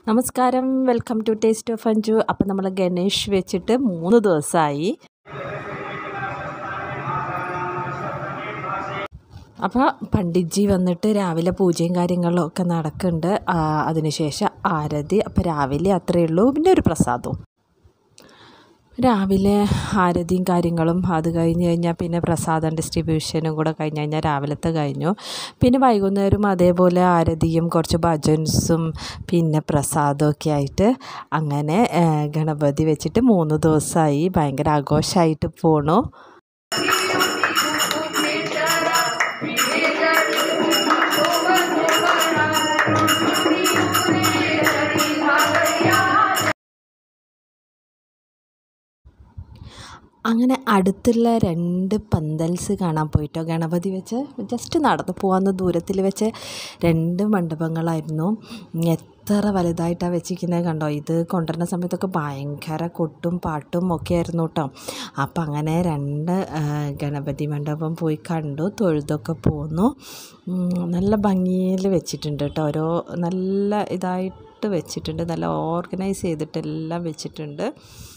നമസ്കാരം welcome to taste of അഞ്ചു അപ്പം നമ്മൾ ഗണേഷ് വെച്ചിട്ട് മൂന്ന് ദിവസമായി അപ്പോൾ പണ്ഡിറ്റ്ജി വന്നിട്ട് രാവിലെ പൂജയും കാര്യങ്ങളും ഒക്കെ നടക്കുന്നുണ്ട് ആ, അതിനുശേഷം ആരതി അപ്പോൾ രാവിലെ അത്രയേ ഉള്ളൂ പിന്നെ ഒരു പ്രസാദവും രാവിലെ ആരതിയും കാര്യങ്ങളും അത് കഴിഞ്ഞ് കഴിഞ്ഞാൽ പിന്നെ പ്രസാദം ഡിസ്ട്രിബ്യൂഷനും കൂടെ കഴിഞ്ഞ് കഴിഞ്ഞാൽ രാവിലത്തെ കഴിഞ്ഞു പിന്നെ വൈകുന്നേരം അതേപോലെ ആരതിയും കുറച്ച് ഭജൻസും പിന്നെ പ്രസാദവും ഒക്കെ ആയിട്ട് അങ്ങനെ ആ, ഗണപതി വെച്ചിട്ട് മൂന്ന് ദിവസമായി ഭയങ്കര ആഘോഷമായിട്ട് പോണു അങ്ങനെ അടുത്തുള്ള രണ്ട് പന്തൽസ് കാണാൻ പോയിട്ടോ ഗണപതി വെച്ച് ജസ്റ്റ് നടന്നു പോകാവുന്ന ദൂരത്തിൽ വെച്ച് രണ്ട് മണ്ഡപങ്ങളായിരുന്നു എത്ര വലുതായിട്ടാണ് വെച്ചിരിക്കുന്നത് കണ്ടോ ഇത് കൊണ്ടുവരുന്ന സമയത്തൊക്കെ ഭയങ്കര കൊട്ടും പാട്ടും ഒക്കെ ആയിരുന്നു കേട്ടോ അപ്പം അങ്ങനെ രണ്ട് ആ, ഗണപതി മണ്ഡപം പോയി കണ്ടു തൊഴുതൊക്കെ പോന്നു ഉം, നല്ല ഭംഗിയിൽ വെച്ചിട്ടുണ്ട് കേട്ടോ ഓരോ നല്ല ഇതായിട്ട് വെച്ചിട്ടുണ്ട് നല്ല ഓർഗനൈസ് ചെയ്തിട്ടെല്ലാം വെച്ചിട്ടുണ്ട്